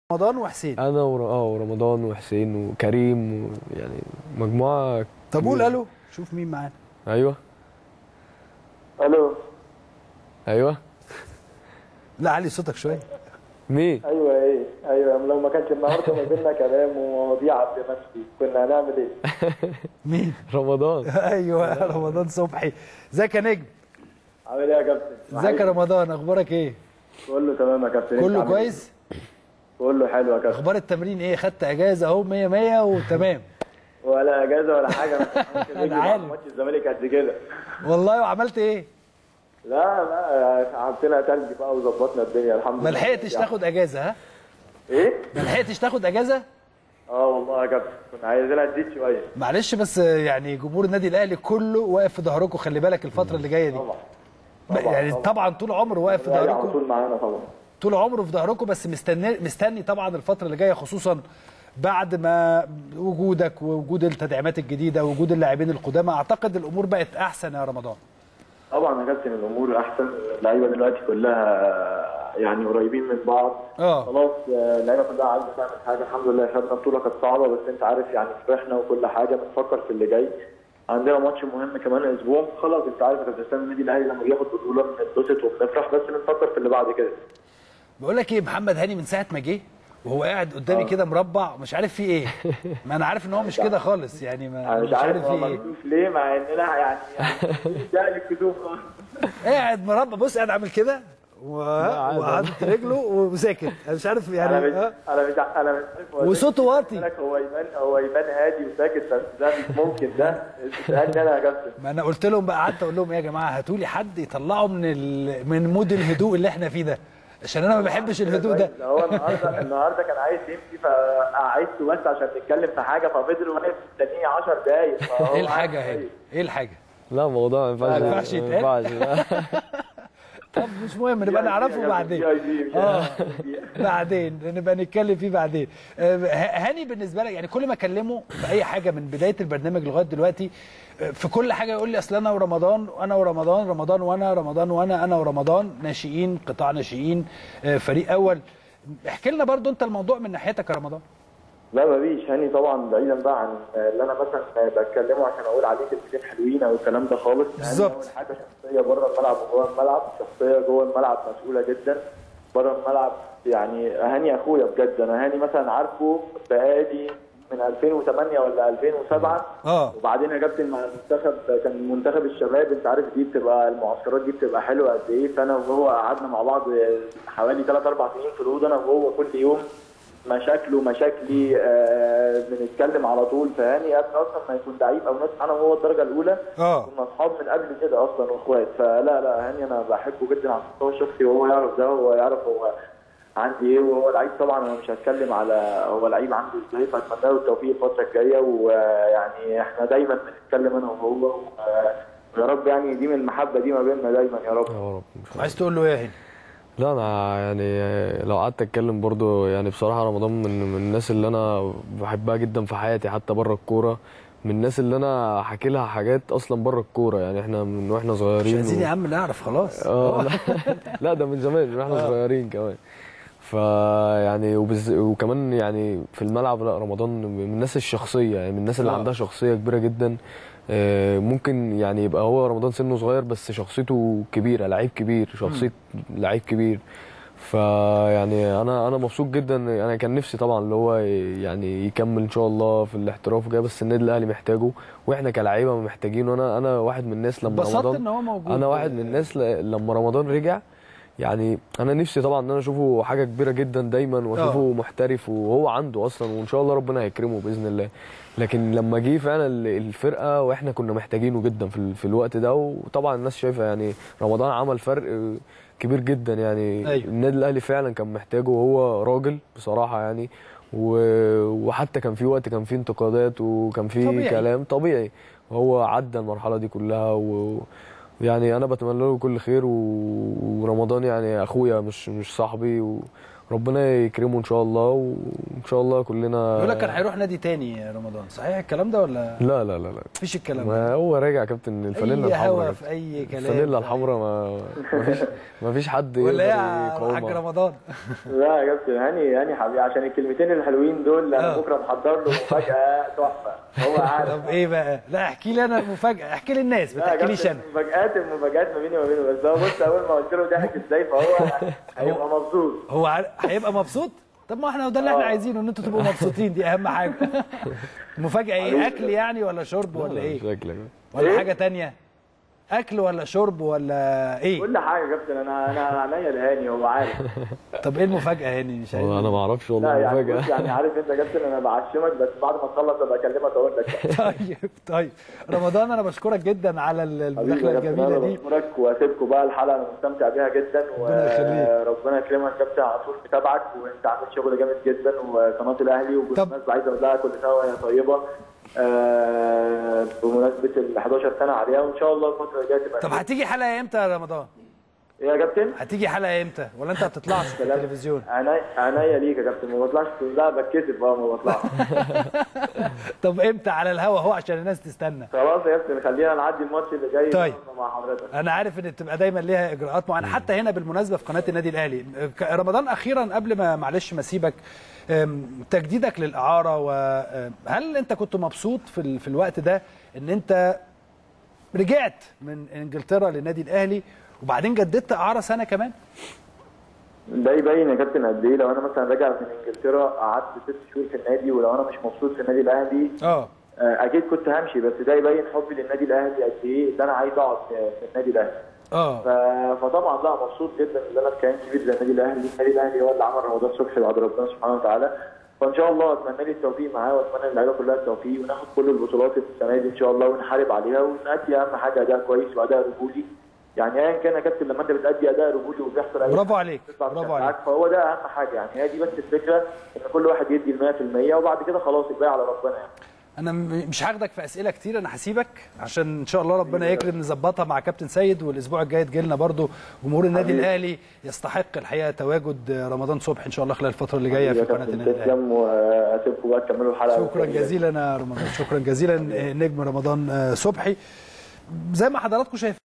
رمضان وحسين انا ور... اه ورمضان وحسين وكريم و... يعني مجموعه طب قول كبيرة. الو شوف مين معانا ايوه الو ايوه لا علي صوتك شويه مين ايوه ايه ايوه لو ما كانش النهارده ما بيننا كلام ومواضيع عبد المنعم كنا هنعمل ايه؟ مين رمضان ايوه رمضان صبحي ازيك يا نجم عامل ايه يا كابتن؟ ازيك يا رمضان اخبارك ايه كله تمام يا كابتن أنت كله عامل إيه؟ كويس كله حلو يا كابتن اخبار التمرين ايه خدت اجازه اهو 100 100 وتمام ولا اجازه ولا حاجه انا أنا عارف. ماتش الزمالك قد كده والله وعملت ايه لا لا عملنا تلج بقى وظبطنا الدنيا الحمد ما لله لحقتش تاخد اجازه ها ايه؟ ما لحقتش تاخد اجازه اه والله يا كابتن كنا عايزينها تزيد شويه معلش بس يعني جمهور النادي الاهلي كله واقف في ظهركم خلي بالك الفتره اللي جايه دي طبعا ب- يعني طبعا طول عمره واقف في الأهلي على ظهركم طول معانا طبعا طول عمره في ظهركم بس مستني مستني طبعا الفتره اللي جايه خصوصا بعد ما وجودك ووجود التدعيمات الجديده ووجود اللاعبين القدامى اعتقد الامور بقت احسن يا رمضان طبعا يا كابتن الامور احسن اللعيبه دلوقتي كلها يعني قريبين من بعض اه خلاص آه، اللعيبه كلها عايزه تعمل حاجه الحمد لله خدنا بطوله كانت صعبه بس انت عارف يعني فرحنا وكل حاجه بنفكر في اللي جاي عندنا ماتش مهم كمان اسبوع خلاص انت عارف يا كابتن اسلام النادي الاهلي لما بياخد بطوله بنتبسط وبنفرح بس بنفكر في اللي بعد كده بقول لك ايه محمد هاني من ساعه ما جه وهو قاعد قدامي كده مربع مش عارف فيه ايه ما انا عارف ان هو مش كده خالص يعني ما انا مش عارف هو فيه ايه مكتوف ليه مع اننا يعني يعني ده الكتوف خالص قاعد مربع بص قاعد عامل كده و- وحاطط رجله وساكت انا مش عارف انا يعني مش آه. انا مش ع- انا مش عارف هو وصوته ليه. واطي. لك هو يبان هو يبان هادي وساكت بس ده مش ممكن ده اسالني انا يا كابتن ما انا قلت لهم بقى قعدت اقول لهم ايه يا جماعه هاتوا لي حد يطلعه من ال... من مود الهدوء اللي احنا فيه ده عشان انا ما بحبش الهدوء ده ده هو النهارده النهارده كان عايز يمشي فقعدته بس عشان نتكلم في حاجه ففضل واقف مستنيه 10 دقايق فهو ايه الحاجه عارف هي ايه الحاجه لا الموضوع ما ينفعش ما ينفعش يتقال؟ ما ينفعش لا. طب مش مهم نبقى نعرفه بعدين اه بعدين نبقى نتكلم فيه بعدين آه، ه- هاني بالنسبه لك يعني كل ما اكلمه في اي حاجه من بدايه البرنامج لغايه دلوقتي آه، في كل حاجه يقول لي اصل انا ورمضان انا ورمضان رمضان وانا رمضان وانا انا ورمضان ناشئين قطاع ناشئين آه، فريق اول احكي لنا برضو انت الموضوع من ناحيتك يا رمضان لا مفيش هاني طبعا بعيدا بقى عن اللي انا مثلا بتكلمه عشان اقول عليه كلمتين حلوين او الكلام ده خالص هاني بالظبط. اول حاجه شخصيه بره الملعب وجوه الملعب شخصيه جوه الملعب مسؤوله جدا بره الملعب يعني هاني اخويا بجد انا هاني مثلا عارفه بقالي من 2008 ولا 2007 اه وبعدين يا كابتن مع المنتخب كان منتخب الشباب انت عارف دي بتبقى المعسكرات دي بتبقى حلوه قد ايه فانا وهو قعدنا مع بعض حوالي 3 4 سنين في الاوضه انا وهو كل يوم مشاكله مشاكلي آه بنتكلم على طول فهاني قبل اصلا ما يكون لعيب او ناس انا وهو الدرجه الاولى اه كنا اصحاب من قبل كده اصلا واخوات فلا لا هاني انا بحبه جدا على المستوى الشخصي وهو يعرف ده وهو يعرف هو عندي ايه وهو لعيب طبعا انا مش هتكلم على هو لعيب عنده ازاي فاتمنى له التوفيق الفتره الجايه ويعني احنا دايما بنتكلم انا وهو و- ويا رب يعني يديم المحبه دي ما بيننا دايما يا رب يا رب عايز تقول له ايه يا هاني لا انا يعني لو قعدت اتكلم برضو يعني بصراحه رمضان من من الناس اللي انا بحبها جدا في حياتي حتى بره الكوره من الناس اللي انا حكي لها حاجات اصلا بره الكوره يعني احنا من واحنا مش صغيرين عايزين و- يا عم نعرف خلاص اه لا, لا ده من زمان من واحنا صغيرين كمان فيعني وبز... وكمان يعني في الملعب لا رمضان من الناس الشخصيه يعني من الناس اللي آه. عندها شخصيه كبيره جدا آه، ممكن يعني يبقى هو رمضان سنه صغير بس شخصيته كبيره لعيب كبير شخصيه لعيب كبير فيعني انا انا مبسوط جدا انا كان نفسي طبعا اللي هو يعني يكمل ان شاء الله في الاحتراف وكده بس النادي الاهلي محتاجه واحنا كلاعيبه محتاجينه انا انا واحد من الناس لما اتبسطت رمضان ان هو موجود انا واحد من الناس ل- لما رمضان رجع يعني انا نفسي طبعا ان انا اشوفه حاجه كبيره جدا دايما واشوفه آه. محترف وهو عنده اصلا وان شاء الله ربنا هيكرمه باذن الله لكن لما جه فعلا ال- الفرقه واحنا كنا محتاجينه جدا في, ال- في الوقت ده وطبعا الناس شايفه يعني رمضان عمل فرق كبير جدا يعني أيوة. النادي الاهلي فعلا كان محتاجه وهو راجل بصراحه يعني و- وحتى كان في وقت كان في انتقادات وكان في طبيعي. كلام طبيعي هو عدى المرحله دي كلها و يعني انا بتمنى له كل خير و... ورمضان يعني اخويا مش مش صاحبي و... ربنا يكرمه ان شاء الله وان شاء الله كلنا بيقول لك كان هيروح نادي تاني يا رمضان صحيح الكلام ده ولا لا لا لا لا مفيش الكلام ده ما هو راجع يا كابتن الفانيلا اي هوا الحمراء في اي كلام الفانيلا الحمراء ما ما فيش ما فيش حد ولا ايه يقدر يا حاج يقاومها رمضان لا يا كابتن هاني هاني حبيبي عشان الكلمتين الحلوين دول آه. انا بكره محضر له مفاجاه تحفه هو عارف طب ايه بقى لا احكي لي انا المفاجاه احكي لي الناس ما لا يا تحكيليش كابتن انا المفاجآت المفاجآت ما بيني وما بينه بس هو بص اول ما قلت له ضحك ازاي فهو هيبقى مبسوط هو عار- هيبقى مبسوط طب ما احنا ده اللي احنا آه. عايزينه ان انتوا تبقوا مبسوطين دي اهم حاجه المفاجاه ايه اكل يعني ولا شرب ولا ايه شكلك ولا إيه؟ حاجه تانية اكل ولا شرب ولا ايه كل حاجه يا كابتن انا انا عينيا لهاني هو عارف طب ايه المفاجاه يعني مش عارف والله انا ما اعرفش لا والله يعني بص مفاجاه يعني عارف انت يا كابتن انا بعشمك بس بعد ما تخلص ابقى اكلمك اقول لك طيب طيب رمضان انا بشكرك جدا على حبيبي المداخله يا كابتن الجميله انا دي بشكرك واسيبكم بقى الحلقه انا مستمتع بيها جدا ربنا يخليك. وربنا يكرمك يا كابتن على طول متابعك وانت عامل شغل جامد جدا وقناه الاهلي طب. وبالمناسبه عايز اقول لها كل سنه وهي طيبه آه، بمناسبه ال 11 سنه عليها وان شاء الله الفتره الجايه تبقى طب هتيجي حلقه امتى يا رمضان ايه يا كابتن؟ هتيجي حلقه امتى ولا انت ما بتطلعش في سلام. التلفزيون عينيا عينيا ليك يا كابتن ما بطلعش لا بتكسف اه ما بطلعش طب امتى على الهوا اهو عشان الناس تستنى خلاص يا كابتن خلينا نعدي الماتش اللي جاي طيب. مع حضرتك انا عارف ان بتبقى دايما ليها اجراءات معينه حتى هنا بالمناسبه في قناه النادي الاهلي ك- رمضان اخيرا قبل ما معلش ما اسيبك أم، تجديدك للاعاره وهل انت كنت مبسوط في ال- في الوقت ده ان انت رجعت من انجلترا للنادي الاهلي وبعدين جددت اعاره سنه كمان ده يبين يا كابتن قد ايه لو انا مثلا راجع من انجلترا قعدت ست شهور في النادي ولو انا مش مبسوط في النادي الاهلي اه آه، اكيد كنت همشي بس ده يبين حبي للنادي الاهلي قد ايه ده انا عايز اقعد في في النادي الاهلي اه ف- فطبعا لا مبسوط جدا ان انا في كيان كبير زي النادي الاهلي النادي الاهلي هو اللي عمل رمضان صبحي بعد ربنا سبحانه وتعالى فان شاء الله اتمنى لي التوفيق معاه واتمنى للعيبه كلها التوفيق وناخد كل البطولات السنه دي ان شاء الله ونحارب عليها ونأدي اهم حاجه اداء كويس واداء رجولي يعني ايا كان يا كابتن لما انت بتأدي اداء رجولي وبيحصل أي برافو حاجة عليك بتطلع برافو بشكل عليك عكس، فهو ده اهم حاجه يعني هي دي بس الفكره ان كل واحد يدي ال 100% وبعد كده خلاص الباقي على ربنا يعني انا م- مش هاخدك في اسئله كتير انا هسيبك عشان ان شاء الله ربنا يكرم نظبطها مع كابتن سيد والاسبوع الجاي تجي لنا برضه جمهور النادي حبيبي. الاهلي يستحق الحقيقه تواجد رمضان صبحي ان شاء الله خلال الفتره اللي جايه في يا قناه كابتن النادي الاهلي تسلم واسيبكم بقى تكملوا الحلقه شكرا جزيلا يا رمضان شكرا جزيلا نجم رمضان آه، صبحي زي ما حضراتكم شايفين